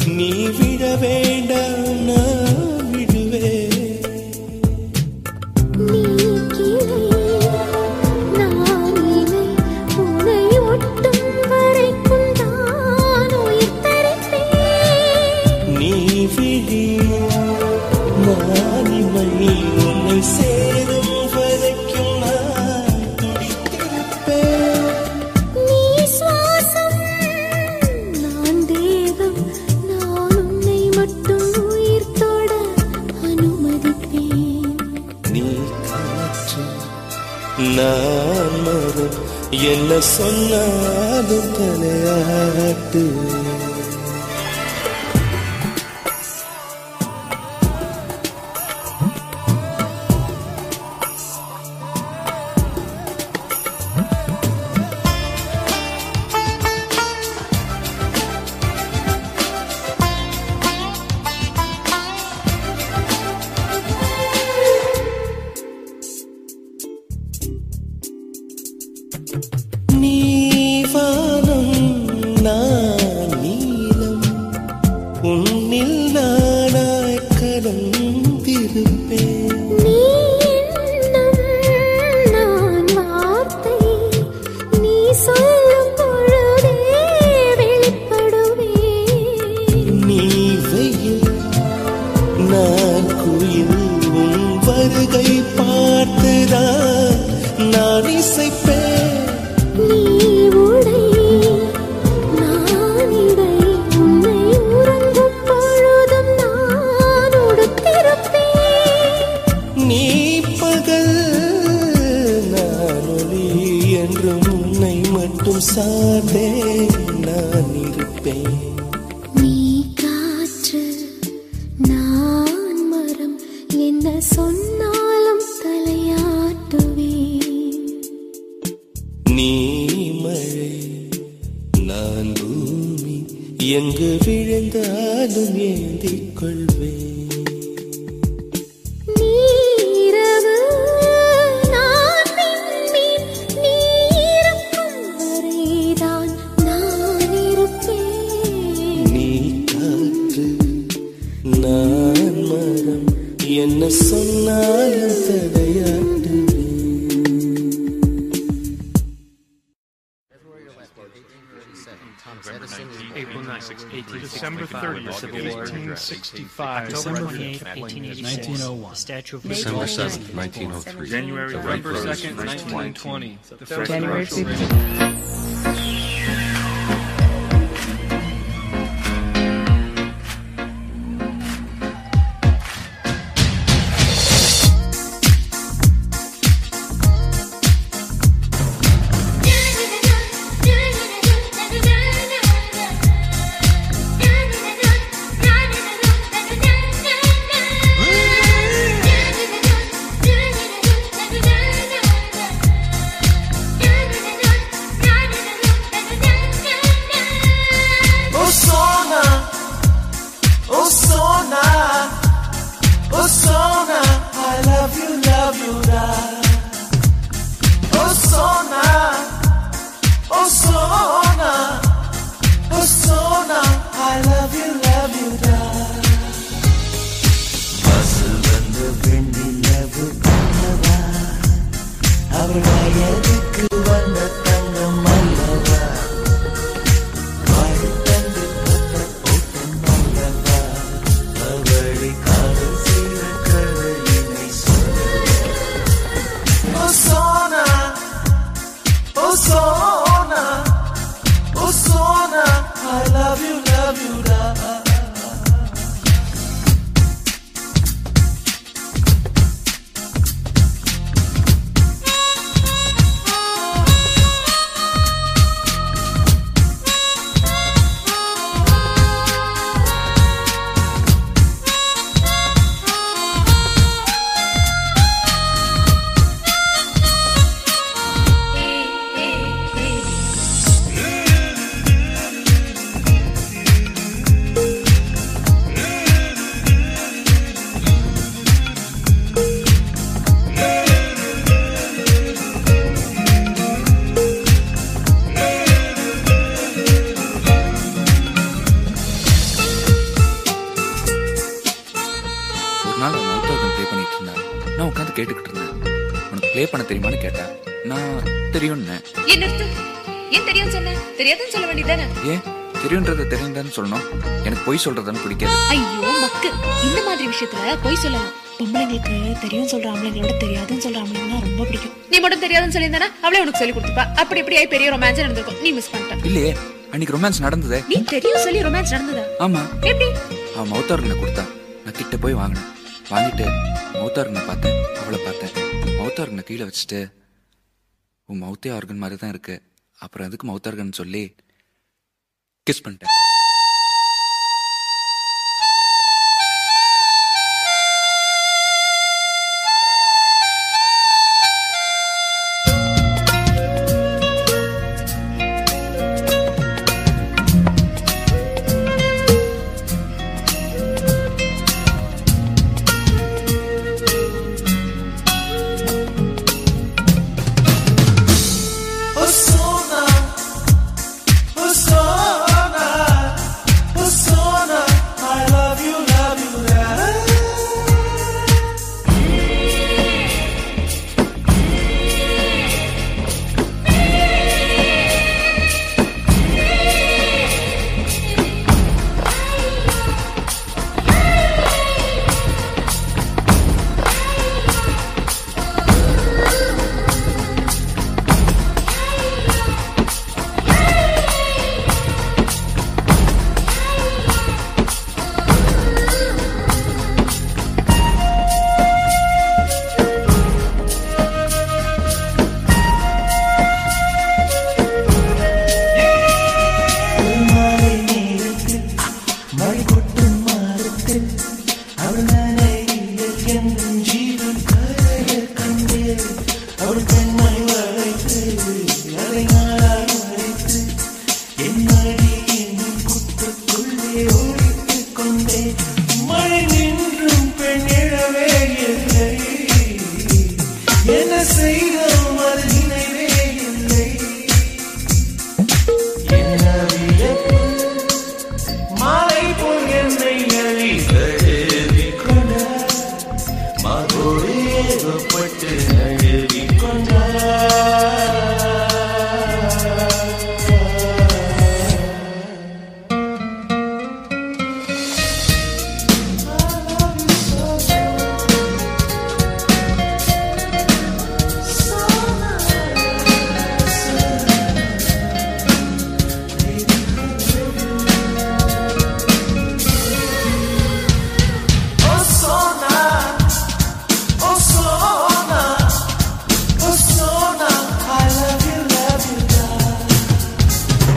நீ விட வேண்டாம் நான் விடுவேன் நீ கிளை நான் இலை உனை ஒட்டும் வரைக்கும் நான் உயிர் தரிப்பேன் நீ விழி நானிமை உன்னை சேரும் வரைக்கும் நான் துடித்திருப்பேன் நீ சுவாசம் நான் தேவம் நான் உன்னை மட்டும் உயிர் தொட அனுமதிப்பேன் நீ காற்று நான் மரம் என்ன சொன்னாலும் தலையாட்டு நீ வானம் நான் நீலம் உன்னில் நானாய் கலந்திருப்பேன் நீ எண்ணம் நான் வார்த்தை நீ சொல்லும் பொழுதே வெளிப்படுவேன் நீ வெயில் நான் குயில் உன் வருகை பார்த்துதான் நான் இசைப்பேன் நீ உடை நான் இடை உன்னை உறங்கும் பொழுதும் நான் உடுத்திருப்பேன் நீ பகல் நான் ஒளி என்றும் உன்னை மட்டும் சார்ந்தே நான் இருப்பேன் நீ காற்று நான் மரம் என்ன சொன்னாலும் தலையாட்டுவேன் நீ மழை நான் பூமி எங்கு விழுந்தாலும் ஏந்திக் கொள்வேன் நீரவு நான் விண்மீன் நீ இருக்கும் வரைதான் நான் இருப்பேன் நீ காற்று நான் மரம் என்ன சொன்னாலும் தடையாட்டுவேன் April 9th, December 30th, 1865. December October 28th, 1886. 1901. Statue of December Liberty. 7th, 1903. January The right 1st, rose 2nd, first 1920. The first January commercial 15th. Oh Sona, oh Sona, oh Sona, I love you, love you, da. Oh Sona, oh Sona, oh Sona, I love you, love you, da. பஸ்ஸில் வந்த வெண்ணிலவு கண்ணவா அவள் வயதுக்கு வந்த தங்கம் அல்லவா வாழ்த்தந்து பத்த ஓட்டம் அல்லவா அவளை காதல் செய்த கதையினை சொல்லவா Oh Sona, oh Sona, oh Sona, I love you, love you, da. நாள் அவன் மவுத்தாகம் ப்ளே பண்ணிட்டு இருந்தான் நான் உட்காந்து கேட்டுக்கிட்டு இருந்தேன் உனக்கு ப்ளே பண்ண தெரியுமான்னு கேட்டேன் நான் தெரியும்னு ஏன் நிறுத்து ஏன் தெரியும் சொன்ன தெரியாதுன்னு சொல்ல வேண்டியதானே ஏன் தெரியுன்றத தெரியுதான்னு சொல்லணும் எனக்கு பொய் சொல்றதுன்னு பிடிக்காது ஐயோ மக்கு இந்த மாதிரி விஷயத்துல போய் சொல்லலாம் பொம்பளைங்களுக்கு தெரியும் சொல்ற ஆம்பளைங்களோட தெரியாதுன்னு சொல்ற ஆம்பளைங்கன்னா ரொம்ப பிடிக்கும் நீ மட்டும் தெரியாதுன்னு சொல்லியிருந்தானா அவளே உனக்கு சொல்லி கொடுத்துப்பா அப்படி இப்படி ஆயி பெரிய ரொமான்ஸ் நடந்திருக்கும் நீ மிஸ் பண்ணிட்ட இல்லையே அன்னைக்கு ரொமான்ஸ் நடந்ததே நீ தெரியும் சொல்லி ரொமான்ஸ் நடந்ததா ஆமா எப்படி அவன் மௌத்தார்கனை கொடுத்தா நான் கிட்ட போய் வாங்கினேன் வாங்கிட்டு மௌத்தார்கனை பார்த்தேன் அவளை பார்த்தேன் மௌத்தார்கனை கீழே வச்சுட்டு உன் மௌத்தே ஆர்கன் மாதிரி தான் இருக்கு அப்புறம் எதுக்கு மௌத்தார்கன் சொல்லி கிஸ் பண்ணிட்டேன் Persona, persona, persona. I love you, love you, love. மாலை நேரத்தில் மழை கொட்டும் மாதத்தில் அவள் நனையில் என் ஜீவன் கரைய கண்டே அவள் பெண்மை வளைத்து அதை நாளாய் மறைத்து என் மடியின் குத்துக்குள்ளே ஒழித்துக் கொண்டே மழை நின்றும் பெண் எழவே இல்லை என்ன செய்தோம் அது நினைவே இல்லை என்ன வியப்பு மாலை போல் என்னை அழி தழுவி கொண்டார் மாதோடு ஏகப்பட்டு அழுவி கொண்டார் Oh Sona, oh Sona, oh Sona, I love you, love you, love.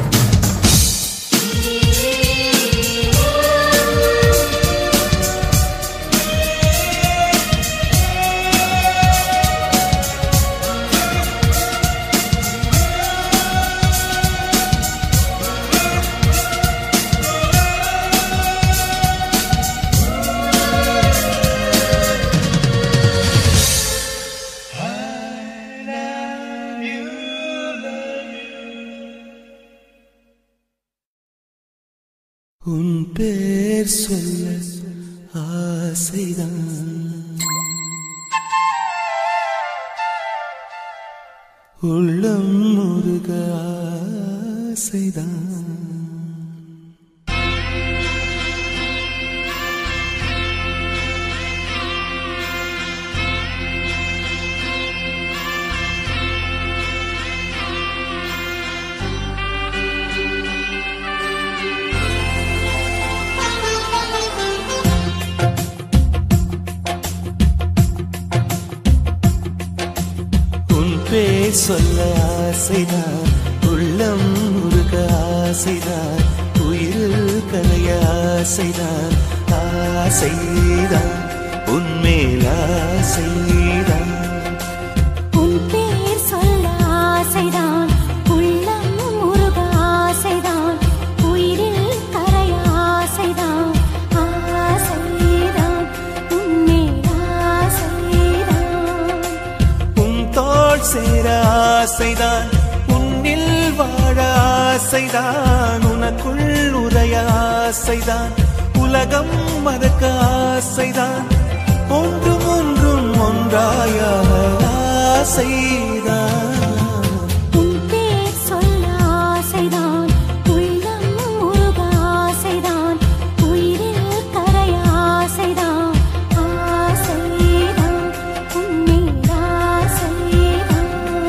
உன் பேர் சொல்ல ஆசைதான் உள்ளம் முருக ஆசைதான் உன் பேர் சொல்ல ஆசைதான் உள்ளம் முருக ஆசைதான் உயிரில் கரைய ஆசைதான் ஆசைதான் உன்மேல் ஆசைதான் உன் பேர் சொல்ல ஆசைதான் உள்ளம் முருக ஆசைதான் உயிரில் கரைய ஆசைதான் ஆசைதான் உன்மேல் ஆசைதான் உன் தோள் சேர ஆசைதான் உன்னில் வாழ ஆசைதான் உனக்குள் உரைய ஆசைதான் உலகம் மறக்க ஆசைதான் ஒன்றும் ஒன்றும் ஒன்றாயாக ஆசைதான் உன் பேர் சொல்ல ஆசைதான் உள்ளம் முருக ஆசைதான் உயிரில் கரைய ஆசைதான் ஆசைதான் உன்மேல் ஆசைதான்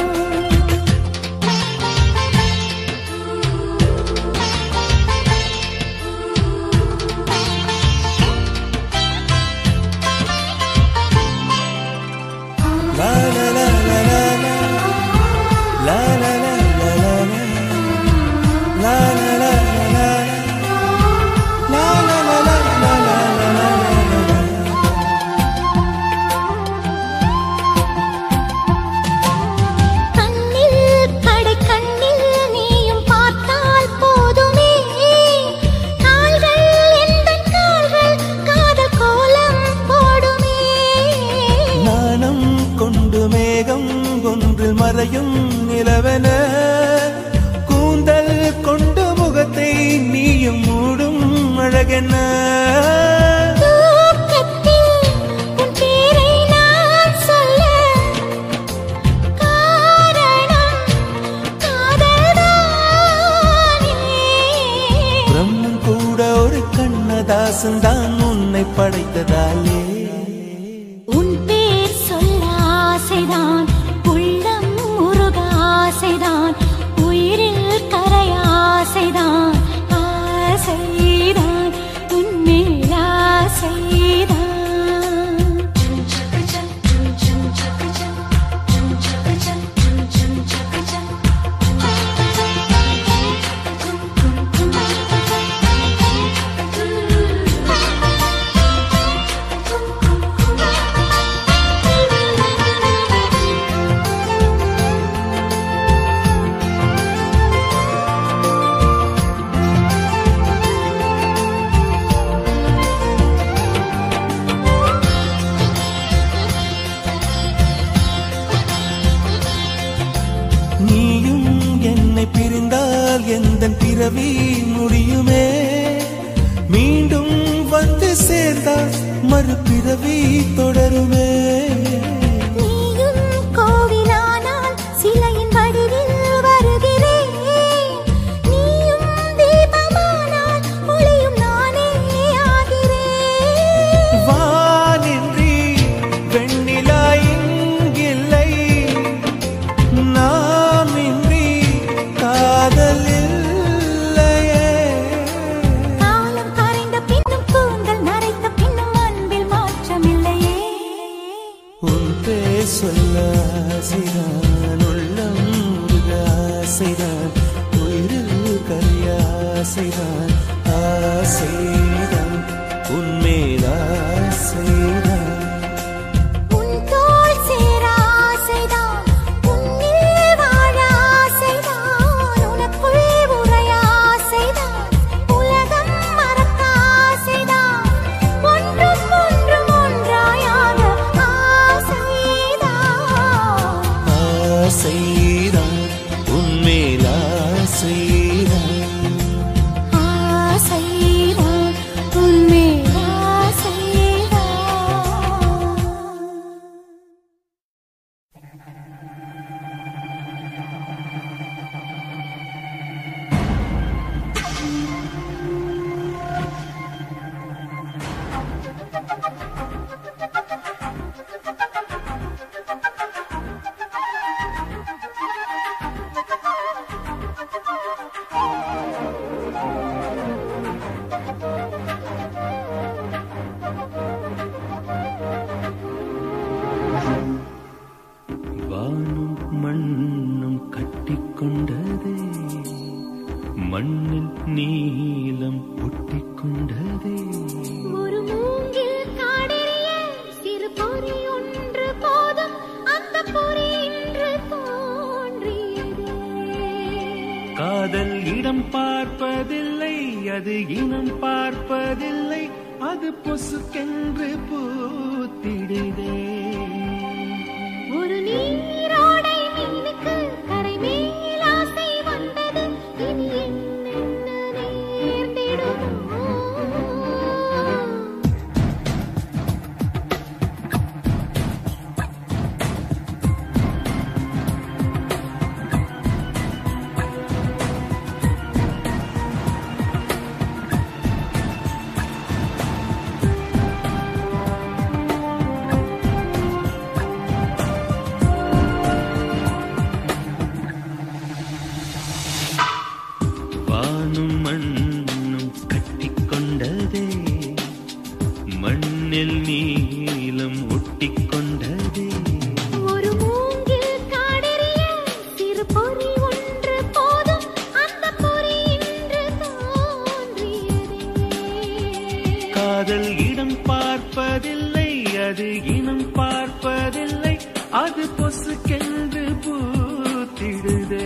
La la la la la la La la la la la la La la la la la la La la la la la la la கண்ணில் கடை கண்ணில் நீயும் பார்த்தால் போதுமே கால்கள் எந்தன் கால்கள் காதல் கோலம் போடுமே நாணம் கொண்டு மேகம் ஒன்றில் மறையும் நிலவென கூந்தல் கொண்டு முகத்தை நீயும் மூடும் அழகென்ன தூக்கத்தில் உன் பேரை நான் சொல்ல காரணம் காதல்தானே பிரம்மன் கூட ஒரு கண்ணதாசன் தான் உன்னை படைத்ததாலே உன் பேர் சொல்ல ஆசைதான் உள்ளம் முருக ஆசைதான் உயிரில் கரைய ஆசைதான் ஆசைதான் உன்மேல் ஆசைதான் நீயும் என்னை பிரிந்தால் எந்த பிறவி முடியுமே மீண்டும் வந்து சேர்ந்தால் மறுபிறவி தொடருமே நீயும் கோவிலானால் சிலையின் வடிவில் வருகிறேன் நீயும் தீபமானால் ஒளியும் நானே ஆகிறேன் வானின்றி வெண்ணிலா இங்கில்லை நாம் இன்றி காதல் இல்லையே காலம் கரைந்த பின்னும் கூந்தல் நரைத்த பின்னும் அன்பில் மாற்றமில்லையே உன் பேர் சொல்ல ஆசைதான் உள்ளம் முருக ஆசைதான் உயிரில் கரிய ஆசைதான் ஆசைதான் உன்மேல் ஆசைதான் உன் தோள் சேர ஆசைதான் உன்னில் வாழ ஆசைதான் உனக்குள் உறைய ஆசைதான் உலகம் மறக்க ஆசைதான் ஒன்றும் ஒன்றும் ஒன்றாயாக ஆசைதான் ஆசைதான் உன்மேல் ஆசைதான் ஆசைதான் உன்மேல் ஆசைதான் வானும் மண்ணும் கட்டிக்கொண்டதே மண்ணின் நீலம் ஒட்டிக்கொண்டதே ஒரு மூங்கில் காடெரிய சிறு பொறி ஒன்று போதும் அந்த பொறி இன்று தோன்றியதே காதல் இடம் பார்ப்பதில்லை அது இனம் பார்ப்பதில்லை அது பொசுக்கென்று பூத்திடுதே ஒரு நீரோடை மீனுக்கு கரை மேல் ஆசை வந்தது இனி என்னென்ன நேர்ந்திடுமோ மண்ணில் நீலம் ஒட்டிக்கொண்டதே ஒரு மூங்கில் காடெரிய சிறு பொறி ஒன்று போதும் அந்த பொறி இன்று தோன்றியதே காதல் இடம் பார்ப்பதில்லை அது இனம் பார்ப்பதில்லை அது பொசுக்கென்று பூத்திடுதே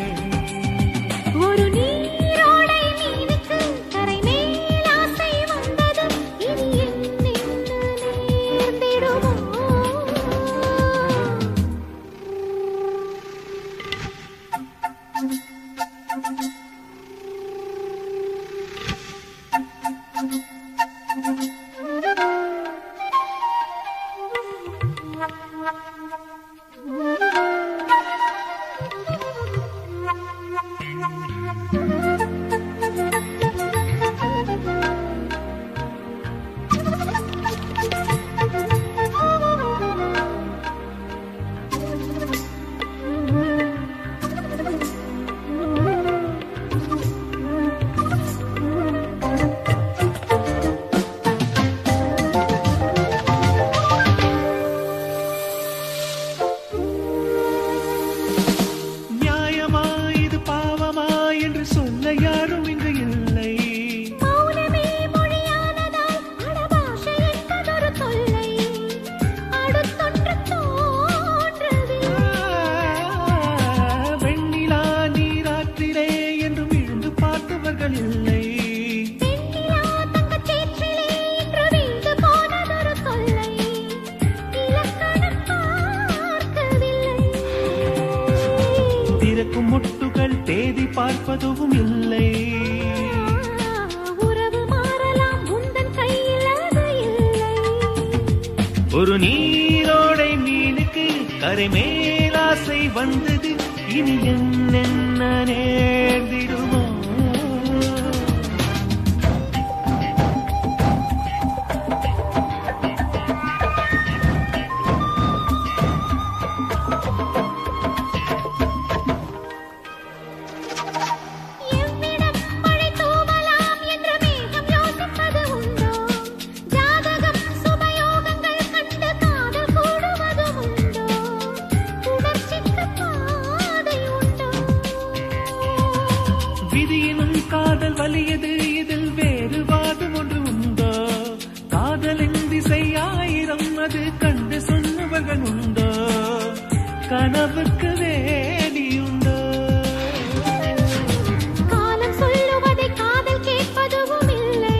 ஒரு நீரோடை மீனுக்கு கரை மேல் ஆசை வந்தது இனி என்னென்ன நேர்ந்திடுமோ நியாயமா இது பாவமா என்று சொல்ல யாரும் இங்கு இல்லை மௌனமே மொழியானதால் அடபாஷை என்பதொரு தொல்லை அடுத்தொன்று தோன்றவே வெண்ணிலா நீராற்றிலே என்றும் விழுந்து பார்த்தவர்கள் இல்லை பெண்ணிலா தங்கச் சேற்றிலே இன்று வீழ்ந்து போனதொரு தொல்லை இலக்கணம் பார்க்கவில்லை திறக்கும் முட்டுகள் தேதி பார்ப்பதும் இல்லை உறவு மாறலாம் உந்தன் கையில் அது இல்லை ஒரு நீரோடை மீனுக்கு கரை மேலாசை வந்தது இனி என்னென்ன நேர்ந்திடுமோ எவ்விடம் மழை தூவலாம் என்ற மேகம் யோசிப்பது உண்டோ ஜாதகம் சுபயோகங்கள் கண்டு காதல் கூடுவதும் உண்டோ உணர்ச்சிக்கு பாதை உண்டோ விதியினும் காதல் வலியது இதில் வேறு வாதம் ஒன்று உண்டோ காதலின் திசை ஆயிரம் அது கண்டு சொன்னவர்கள் உண்டோ கனவுக்கு வேடியுண்டோ காலம் சொல்லுவதை காதல் கேட்பதும் இல்லை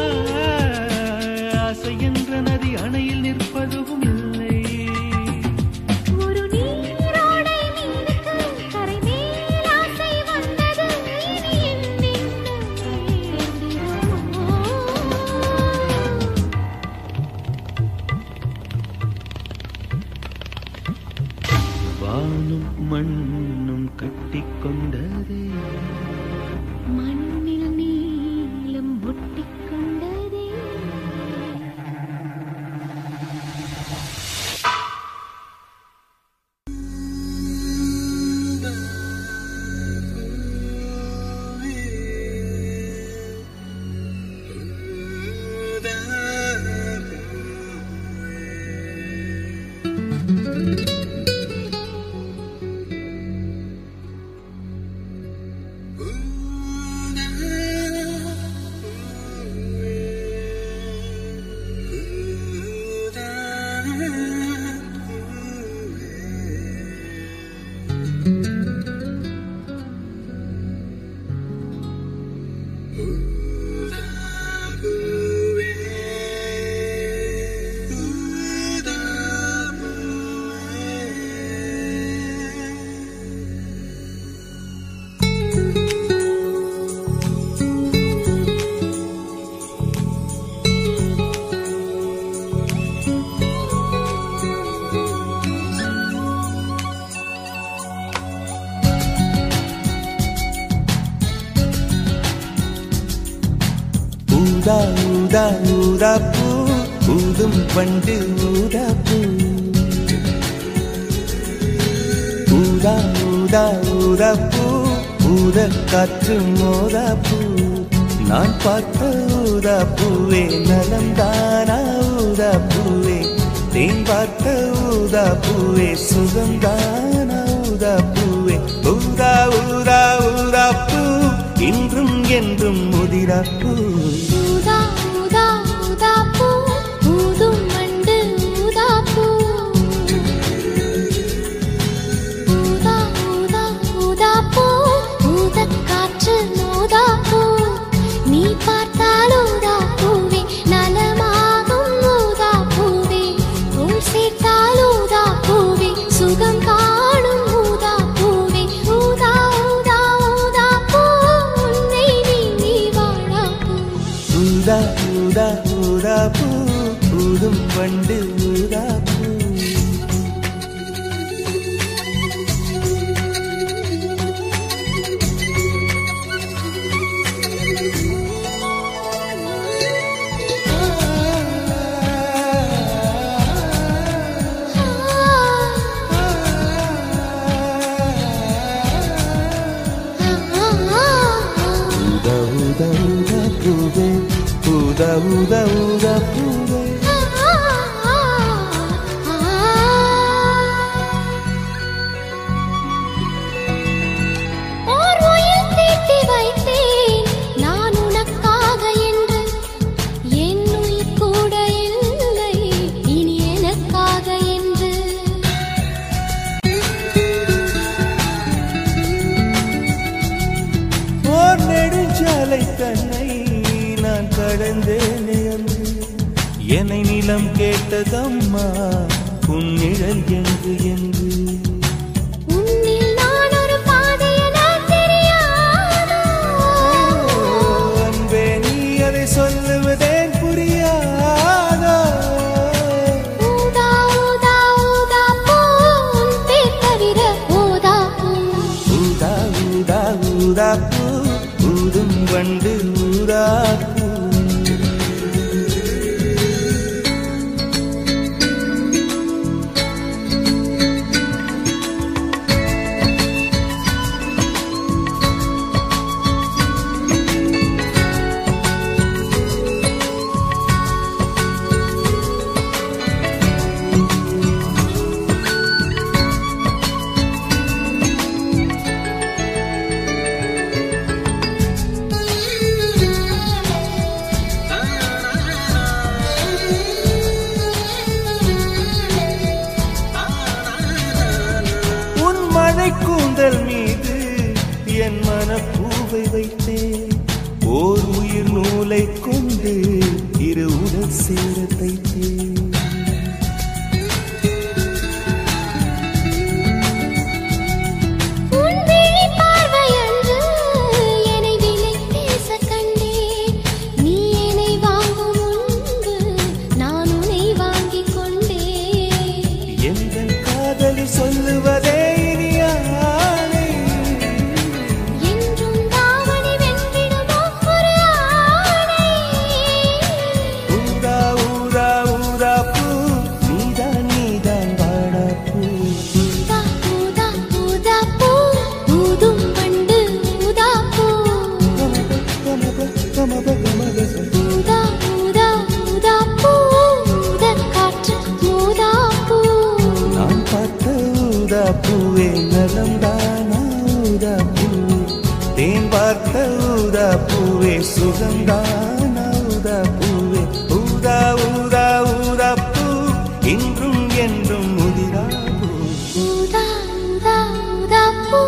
ஆசை என்ற நதி அணையில் நிற்பதும் இல்லை ஒரு நீரோடை மீனுக்கு கரை மேல் ஆசை வந்தது இனி என்னென்ன நேர்ந்திடுமோ வானும் மண்ணும் கட்டிக்கொண்டதே மண்ணில் நீலம் ஒட்டிக்கொண்டதே ஊதா ஊதா ஊதா பூ ஊதும் பண்டு ஊதா பூ ஊதா ஊதா ஊதா பூ ஊத காற்று மோதா பூ நான் பார்த்த ஊதா பூவே நலந்தானா ஊதா ஊதா பூவே தேன் பார்த்த ஊதா பூவே சுகந்தான ஊதா பூவே ஊதா ஊதா ஊதா பூ இன்றும் என்றும் முதிரா பூ ஊதா ஊதா ஊதா பூ ஊதும் வண்டு ஊதா பூ ஊதா ஊதா ஊதா பூ ஊதக் காற்று ஊதா பூ நீ பார்த்தால் ஊதா பூவே நலமாகும் ஊதா பூவே உள் சேர்த்தால் ஊதா பூவே சுகம் காணும் ஊதா பூவே ஊதா ஊதா ஊதா பூ உன்னை நீ வாழா பூ ஊதா ஊதா ஊதா பூ ஊதும் வண்டு ஊதா பூ ஊதா ஊதா ஊதா பூவே ஊதா ஊதா ஊதா பூவே ஓர் உயிர் தீட்டி வைத்தேன் நான் உனக்காக என்று என் உயிர் கூட இல்லை இனி எனக்காக என்று ஓர் நெடுஞ்சாலை தன்னை நான் கடந்தேனே அன்று என்னை நிலம் கேட்டதம்மா உன் நிழல் என்று என்று உன்னில் நான் ஒரு பாதை என தெரியாதோ அன்பே நீ அதை சொல்லுவதேன் புரியாதோ ஊதா ஊதா ஊதா பூ உன் பேர் தவிர ஊதா பூ ஊதா ஊதா ஊதா பூ ஊதும் வண்டு ஊதா பூ உன் மழை கூந்தல் மீது என் மனப்பூவை வைத்தேன் ஓர் உயிர் நூலை கொண்டு இரு உடல் சேர தைத்தேன் உன் விழி பார்வையன்று என்னை விலை பேச கண்டேன் நீ என்னை வாங்கும் முன்பு நான் உன்னை வாங்கிக் கொண்டேன் எங்கள் காதலி சொல்லுவதே இனி ஆணை என்றும் தாவணி வென்றிடுமோ ஒரு ஆணை ஊதா ஊதா ஊதா பூ நீதான் நீதான் வாடா பூ ஊதா ஊதா ஊதா பூ ஊதும் வண்டு ஊதா பூ ஊதா ஊதா ஊதா பூ ஊதக் காற்று ஊதா பூ நான் பார்த்த ஊதா பூவே நலம் தானா ஊதா பூவே தேன் பார்த்த ஊதா பூவே சுகந்தானா ஊதா பூவே ஊதா ஊதா ஊதா பூ இன்றும் என்றும் முதிரா பூ ஊதா ஊதா ஊதா பூ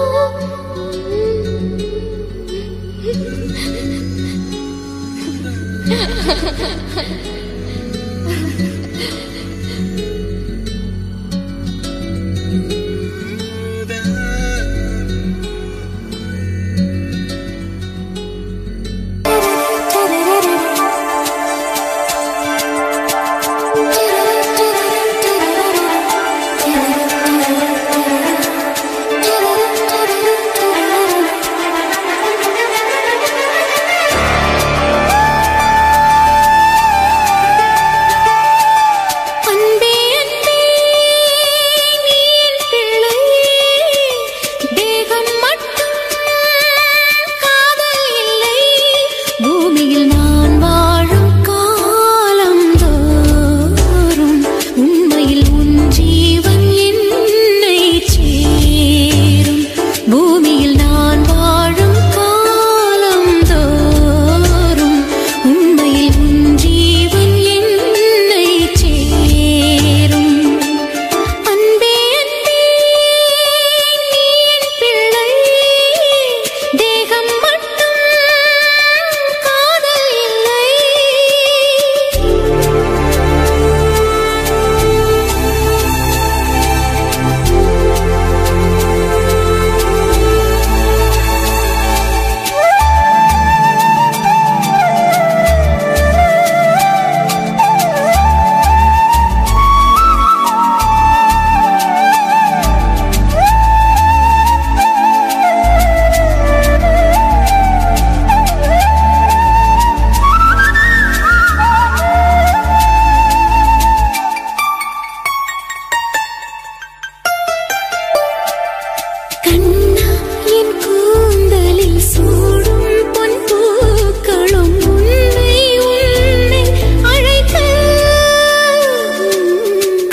ஊதா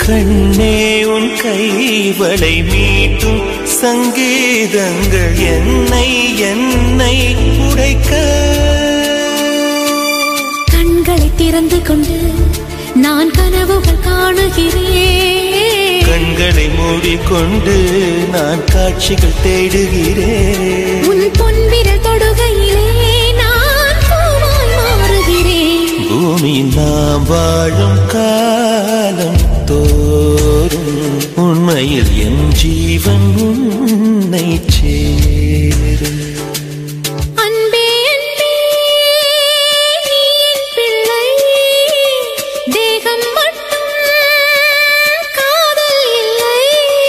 கண்ணே உன் கைவளை மீட்டும் சங்கீதங்கள் என்னை என்னை உடைக்க கண்களை திறந்து கொண்டு நான் கனவுகள் காணுகிறேன் கண்களை மூடிக்கொண்டு நான் காட்சிகள் தேடுகிறேன் உன் பொன்விரல் தொடுகையிலே நான் பூவாய் மாறுகிறேன் பூமியில் நாம் வாழும் காலம் தோறும் உண்மையில் என் ஜீவன் உன்னை சேரும் அன்பே அன்பே நீ என் பிள்ளை தேகம் மட்டும் காதல் இல்லை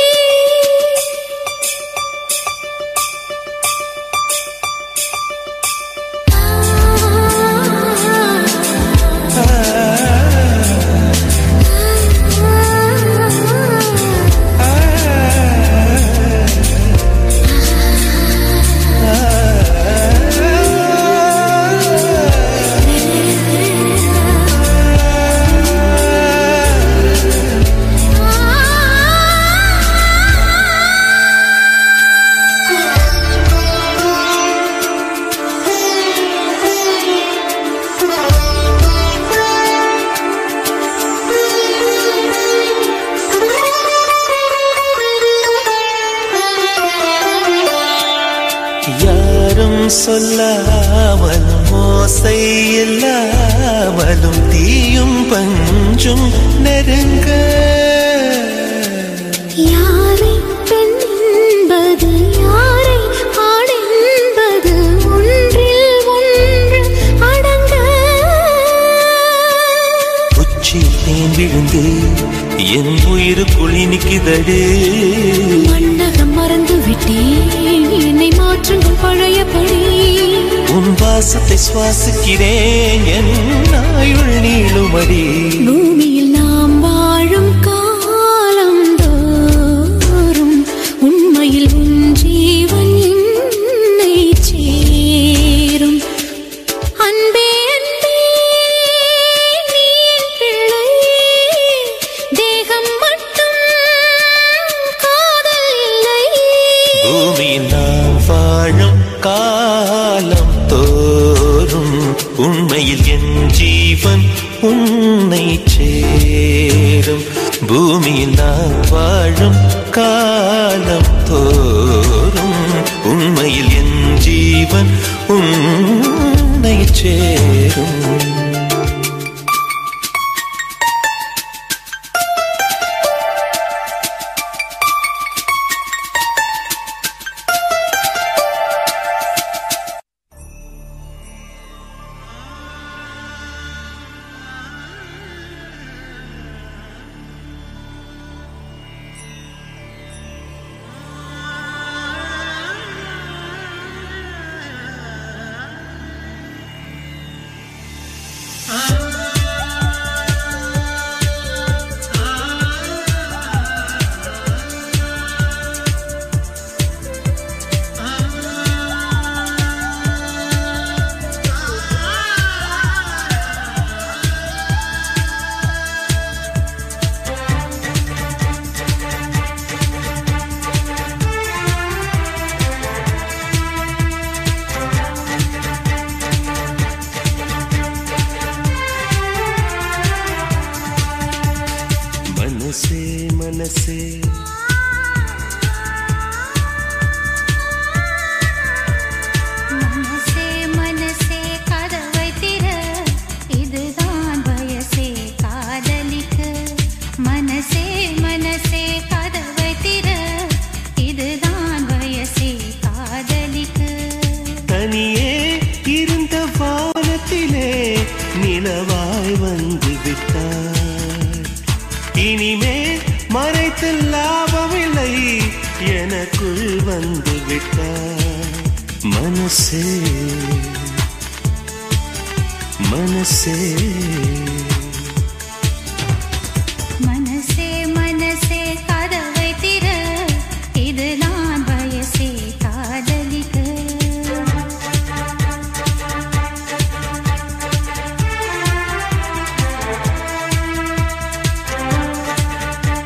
யாரும் சொல்லாமலும் மோசை இல்லாமலும் தீயும் பஞ்சும் நெருங்க யாரை பெண் என்பது யாரை ஆண் என்பது ஒன்றில் ஒன்று அடங்க உச்சி தேன் விழுந்து என் உயிருக்குள் இனிக்குதடு மண்டகம் மறந்து விட்டேன் என்னை மாற்றுங்கள் பழையபடி உன் வாசத்தை சுவாசிக்கிறேன் என் ஆயுள் நீளுமடி பூமியில் நாம் வாழும் காலம் தோறும் உண்மையில் உன் ஜீவன் என்னை சேரும் அன்பே அன்பே நீ என் பிள்ளை தேகம் மட்டும் காதல் இல்லை பூமியில் நாம் வாழும் காலம் தோறும் உண்மையில் என் ஜீவன் உன்னை சேரும் பூமியில் நாம் வாழும் காலம் தோறும் உண்மையில் என் ஜீவன் உன்னை சேரும் மனசே மனசே மனசே மனசே கதவை திற இதுதான் வயசே காதலிக்க மனசே மனசே கதவை திற இதுதான் வயசே காதலிக்க தனியே இருந்த வானத்திலே நிலவாய் வந்து விட்டாய் இனிமே மறைத்து லாபமில்லை எனக்குள் வந்து விட்டாய் மனசே மனசே மனசே மனசே கதவை திற இதுதான் வயசே காதலிக்க மனசே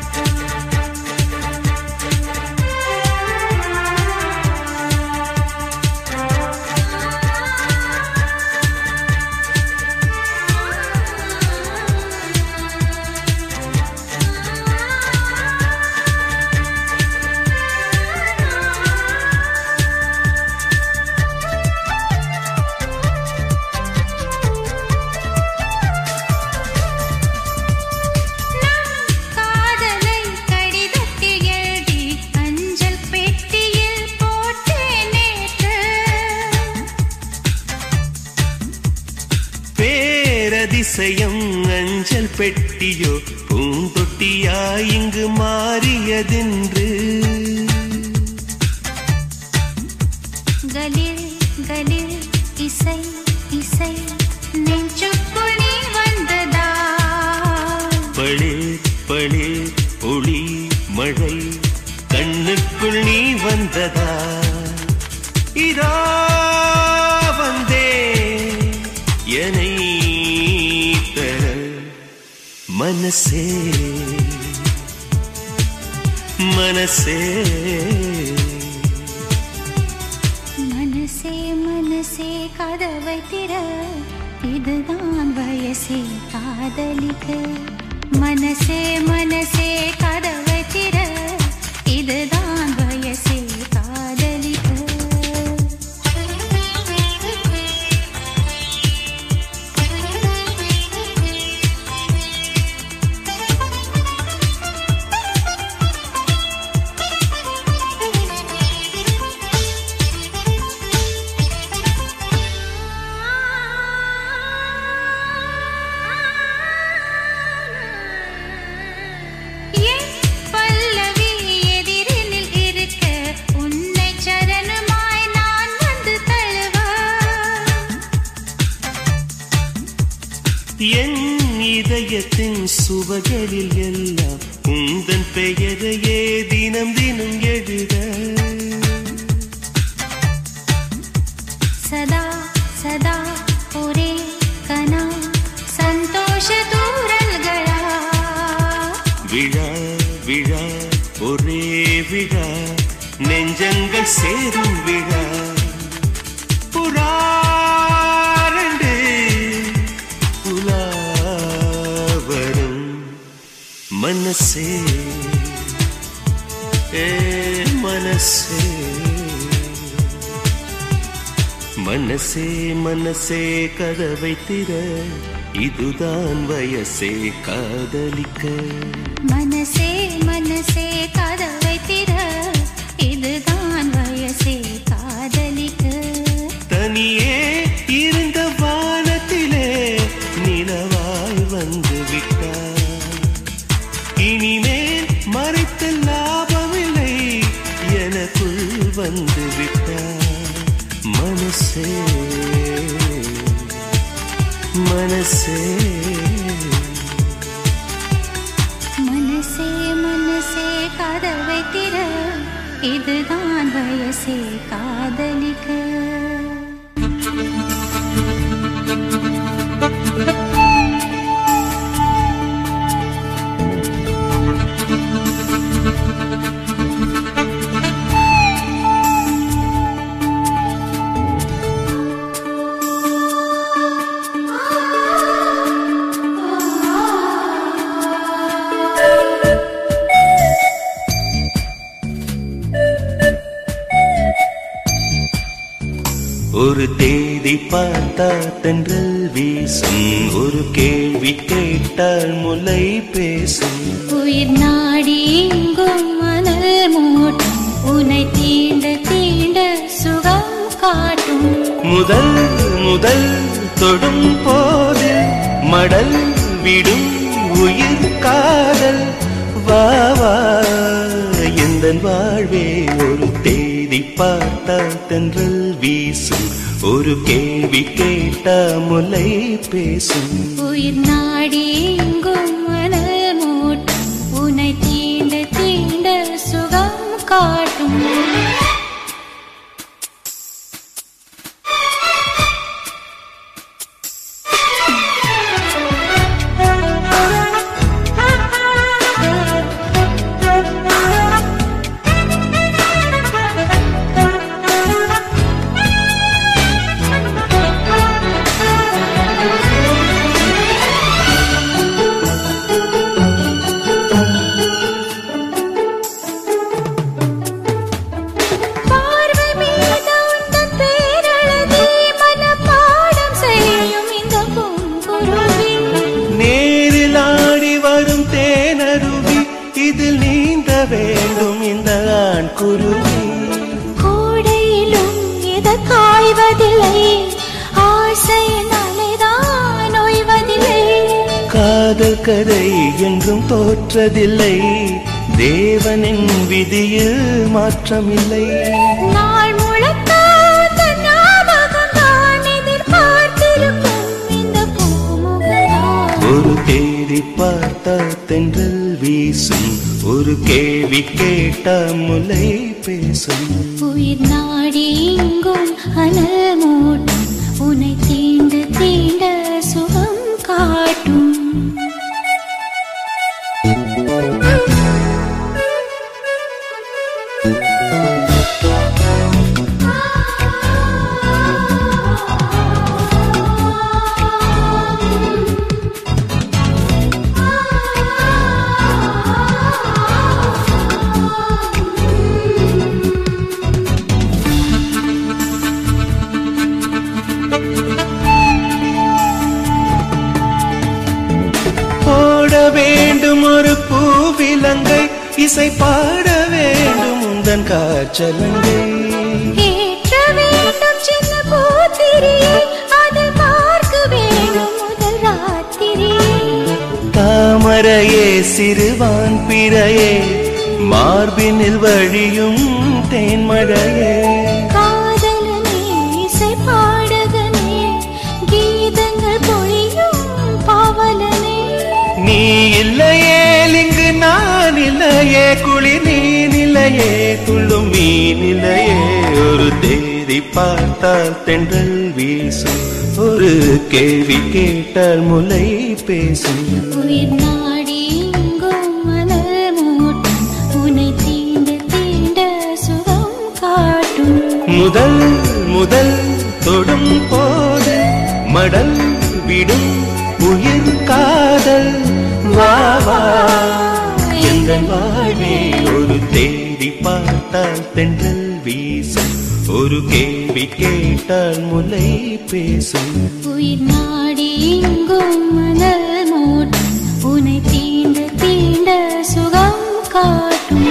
அதிசயம் அஞ்சல் பெட்டியோ பூந்தொட்டியா இங்கு மாறியதென்று கலில் கலில் இசை இசை நெஞ்சுக்குள் நீ வந்ததா பளிர் பளிர் ஒளி மழை கண்ணுக்குள் நீ வந்ததா இதா வந்தே என்னை பெற மனசே மனசே மனசே மனசே கதவை திற இதுதான் வயசே காதலிக்க மனசே மனசே கதவை திற இதுதான் வயசே காதலிக்க என் பல்லவி எதிரினில் இருக்க உன்னை சரணமாய் நான் வந்து தழுவ என் இதயத்தின் சுவகளில் எல்லாம் உந்தன் பெயரையே தினம் தினம் எழுத சதா சதா ஒரே கனா சந்தோஷ தூரல்களா விழா விழா ஒரே விழா நெஞ்சங்கள் சேரும் விழா புறாரண்டு புலாவரும் மனசே ஏ மனசே மனசே மனசே கதவை திற இதுதான் வயசே காதலிக்க மனசே மனசே கதவை திற இதுதான் வயசே காதலிக்க தனியே இருந்த வானத்திலே நிலவாய் வந்து விட்டார் இனிமேல் மறைத்த லாபமில்லை எனக்குள் வந்து விட்டார் மனசே மனசே மனசே மனசே கதவை திற இதுதான் வயசே காதலிக்க ஒரு தேதி பார்த்தா தென்றல் வீசும் ஒரு கேள்வி கேட்டால் முலை பேசும் உயிர் நாடி எங்கும் மணல் மூட்டும் உன்னை தீண்ட தீண்ட சுகம் காட்டும் முதல் முதல் தொடும் போது மடல் விடும் உயிர் காதல் வா வா எந்த வாழ்வே ஒரு தேதி பார்த்தா தென்றல் வீசும் ஒரு கேள்வி கேட்டா முலை பேசும் உயிர் நாடி எங்கும் மணல் மூட்டும் உன்னை தீண்ட தீண்ட சுகம் காட்டும் பார்வை மீது உந்தன் பேரழகே மனப்பாடம் செய்யும் இந்த பூங்குருவி நேரில் ஆடி வரும் தேனருவி இதில் நீந்த வேண்டும் இந்த ஆண் குருவி கோடையிலும் எது காய்வதில்லை ஆசையின் அலைதான் ஓய்வதில்லை காதல் கதை என்றும் தோற்றதில்லை தேவனின் விதியில் மாற்றமில்லை நாள் முழக்காத ஞாபகம் தான் எதிர்பார்த்திருக்கும் இந்த பூமுகதான். ஒரு தேடி பார்த்த தென்றல் வீசும் ஒரு கேள்வி கேட்ட முலை பேசும் உயிர் நாடி எங்கும் அனல் மூட்டும் உன்னை தீண்டு தீண்ட சுகம் காட்டும் போட வேண்டும் ஒரு பூவிலங்கை இசை பாட வேண்டும் உந்தன் காற்றலங்கை ஏற்ற வேண்டும் சின்ன பூத்திரியை அதை பார்க்க வேண்டும் முதல் ராத்திரியை தாமரையே சிறுவான் பிறையே மார்பினில் வழியும் தேன்மழையே காதலனே இசை பாடகனே கீதங்கள் பொழியும் பாவலனே நீ இல்லையே இங்கு நான் இல்லையே குளி நீ நிலையே துள்ளும் மீ நிலையே ஒரு தேதி பார்த்தால் தென்றல் வீசும் ஒரு கேள்வி கேட்டால் முலை பேசும் உயிர் நாடி எங்கும் மணல் மூட்டும் உன்னை தீண்ட தீண்ட சுகம் காட்டும் முதல் முதல் தொடும் போது மடல் விடும் உயிர் காதல் வா வா எந்த வாழ்வே ஒரு தேடி பார்த்தால் தென்றல் வீசும் ஒரு கேள்வி கேட்டால் முலை பேசும் உயிர் நாடி எங்கும் மணல் மூட்டும் உன்னை தீண்ட தீண்ட சுகம் காட்டும்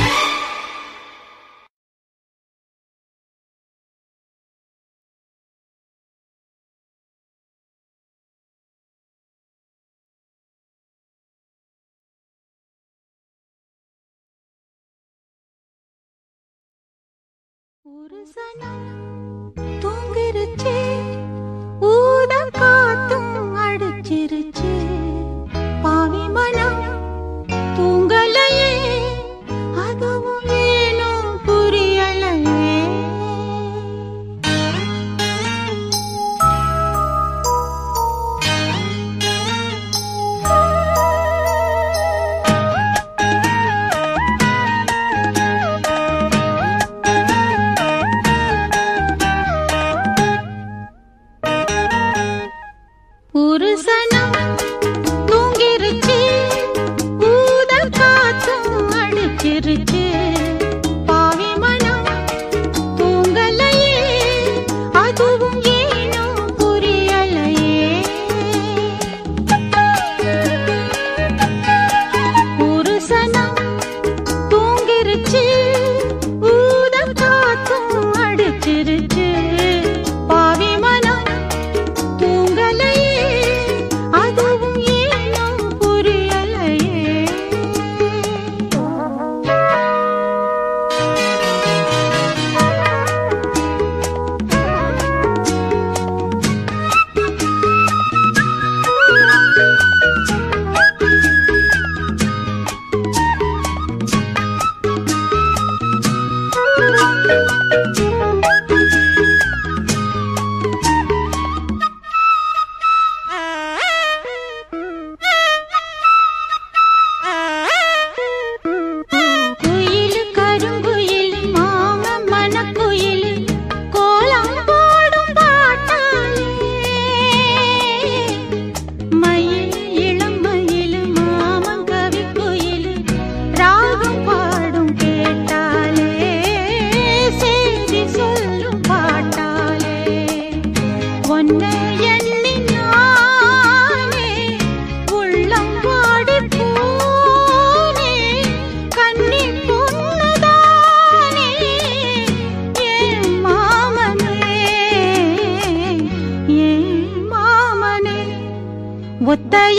ஒரு சனம் தூங்கிருச்சு ஊத காத்தும் அடிச்சிருச்சு பாவி மனம் தூங்கலையே அதுவும் ஏனோ புரியலையே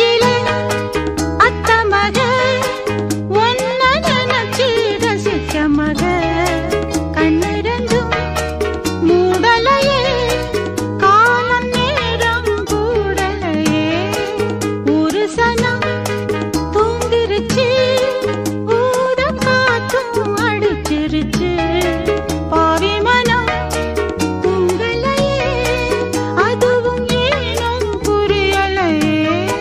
கையிலே அத்த மக ஒன்ன நினைச்சு ரசிச்ச மக கண்ணிரண்டும் மூடலையே காலம் நேரம் கூடலையே ஒரு சனம் தூங்கிருச்சு ஊத காத்தும் அடிச்சிருச்சு பாவி மனம் தூங்கலையே அதுவும் ஏனும் புரியலையே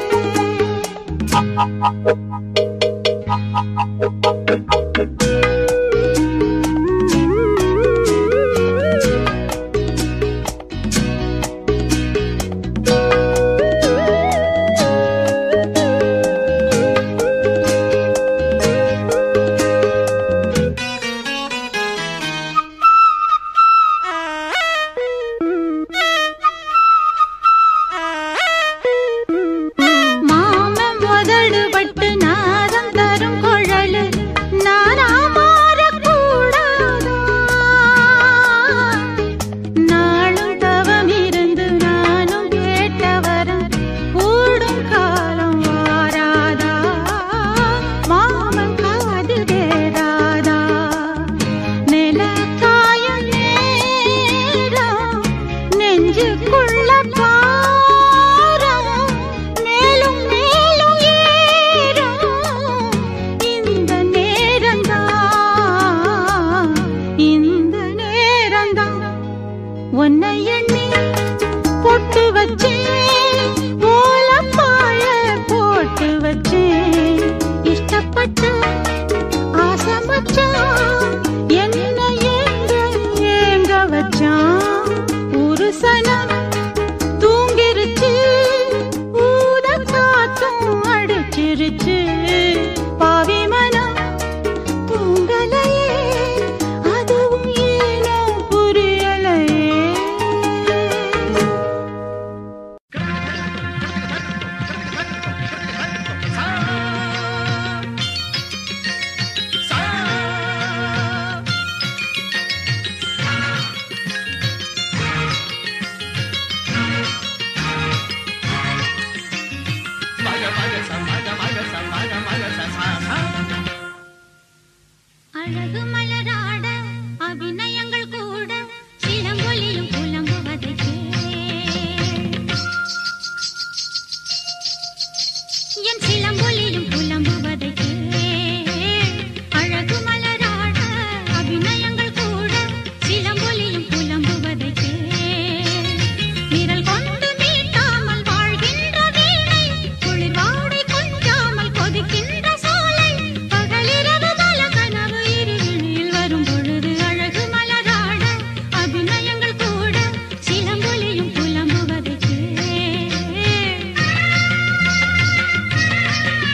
மாமன் முதடுபட்டு நாதம் தரும் குழலு நானா மாறக்கூடாதா நாளும் தவம் இருந்து நானும் கேட்டவரம் கூடும் காலம் வாராதா மாமன் காது வேறாதா நிலக்காயும் நேரம் நெஞ்சுக்குள்ள பாரம் மேலும் மேலும் ஏறும் இந்த நேரம்தான் இந்த நேரம்தான் உன்னை எண்ணி பொட்டு வச்சேன் ஓலப்பாய போட்டு வச்சேன் இஷ்டப்பட்டு ஆசை மச்சான் என்ன ஏங்க ஏங்க வச்சான் ஒரு சனம் தூங்கிருச்சு ஊத காத்தும் அடிச்சிருச்சு பாவி மனம் தூங்கலையே அதுவும் ஏனோ புரியலையே அழகு மலராட அபிநயங்கள் கூட சிலம்பொலியும் புலம்புவதை என் சிலம்பொலியும் புலம்புவதை அழகு மலராட அபிநயங்கள் கூட சிலம்பொலியும் புலம்புவதை விரல் கொண்டு மீட்டாமல் வாழ்கின்ற வீணை குளிர் வாடை கொஞ்சாமல் கொதிக்கின்ற சோலை பகலிரவு பல கனவு இருவிழில் வரும் பொழுது அழகு மலராட அபிநயங்கள் கூட சிலம்பொலியும் புலம்புவதை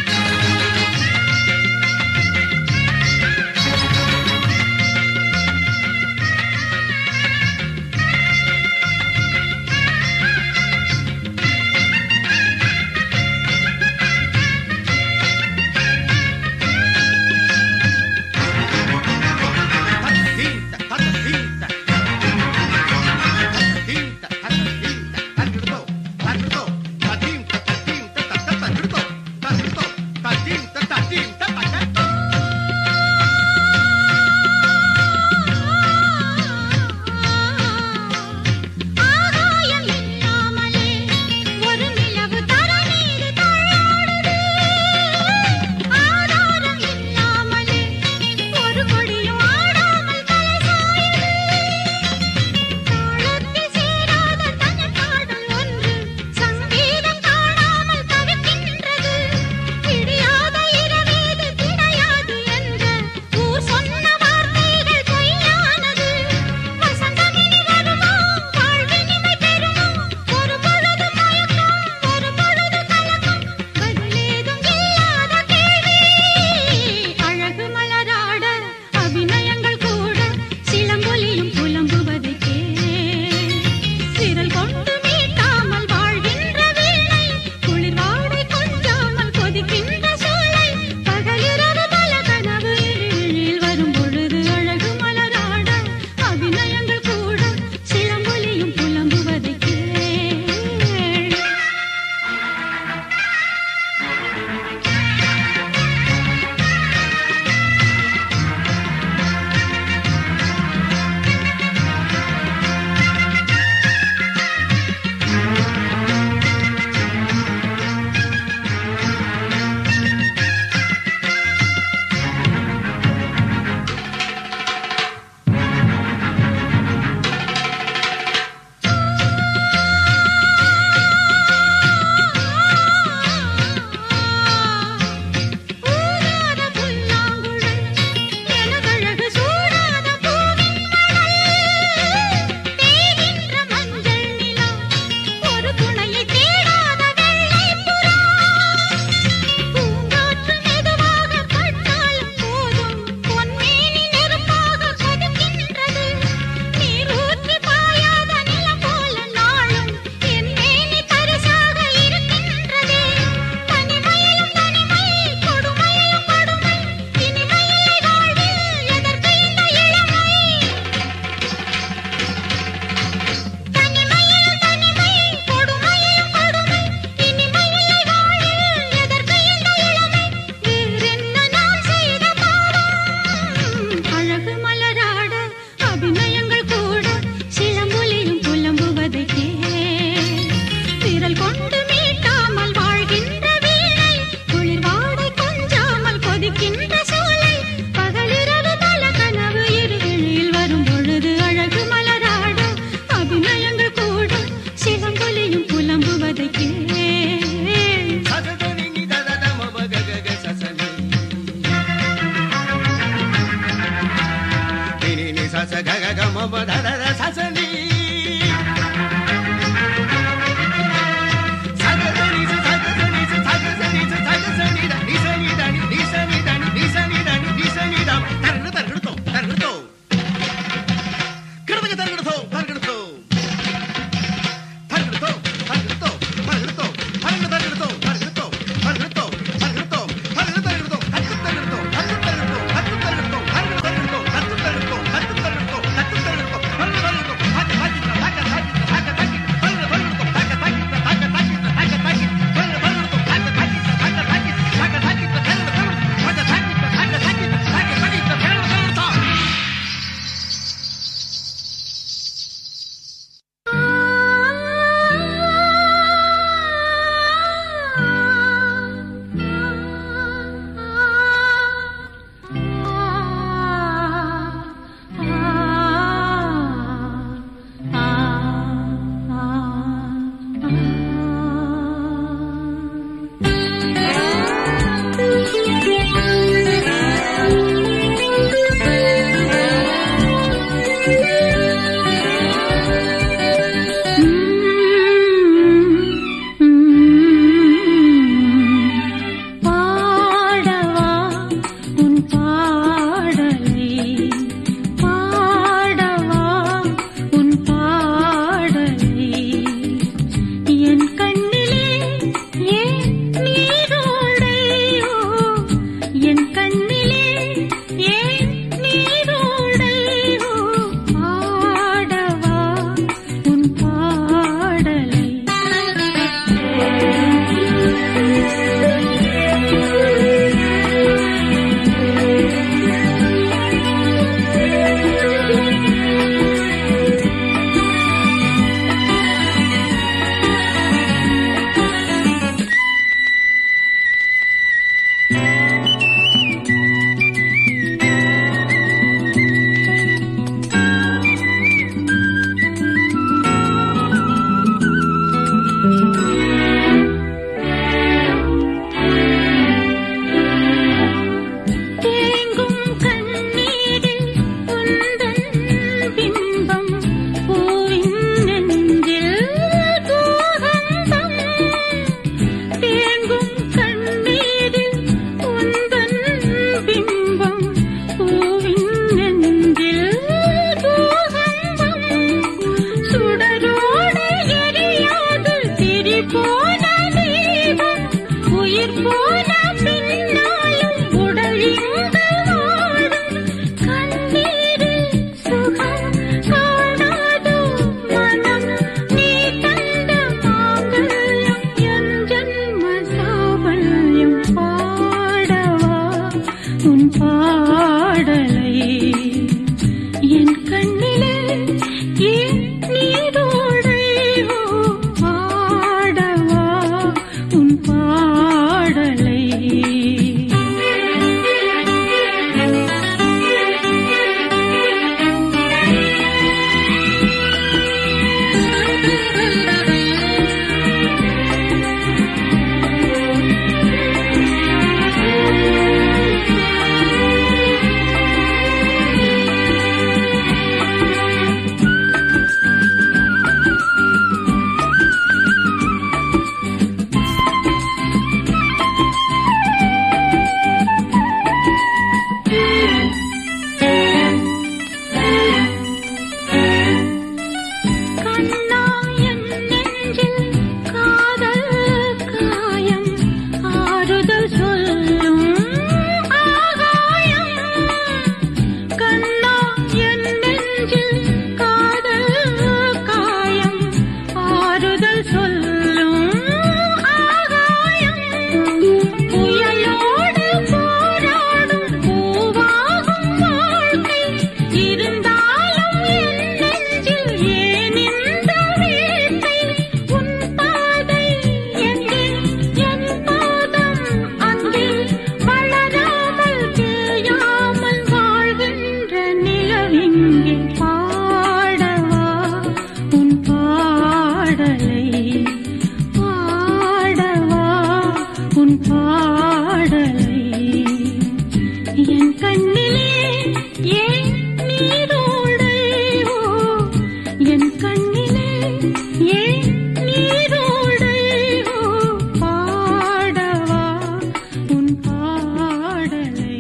உன் பாடலை என் கண்ணிலே ஏன் நீரோடை ஓ என் கண்ணிலே ஏன் நீரோடை ஓ பாடவா உன் பாடலை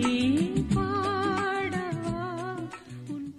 பாடவா உன்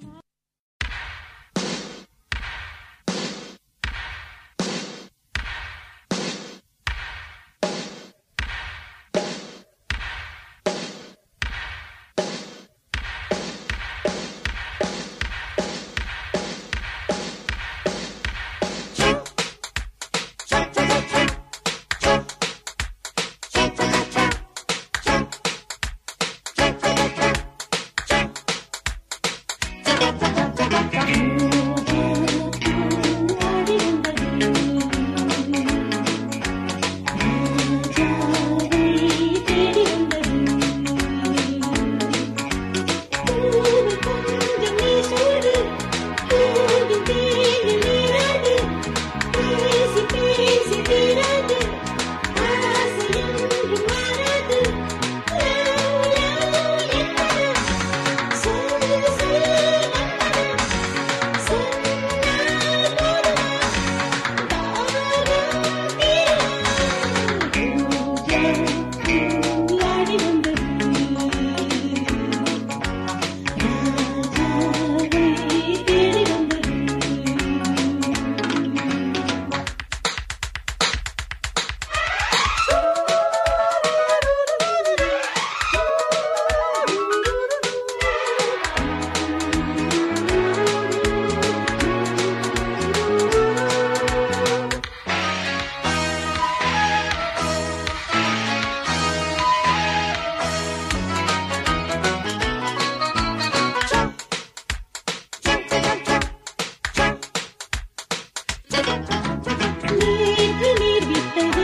நேற்று நீர் விட்டது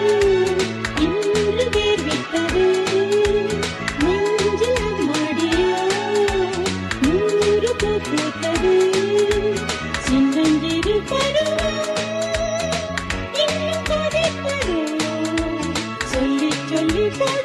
இன்று வேர் விட்டது நெஞ்சில் மாடியோ நூறு பூ பூத்தது சின்னஞ்சிறு பருவம் இன்னும் கொதிப்பதோ சொல்லி சொல்லி போய்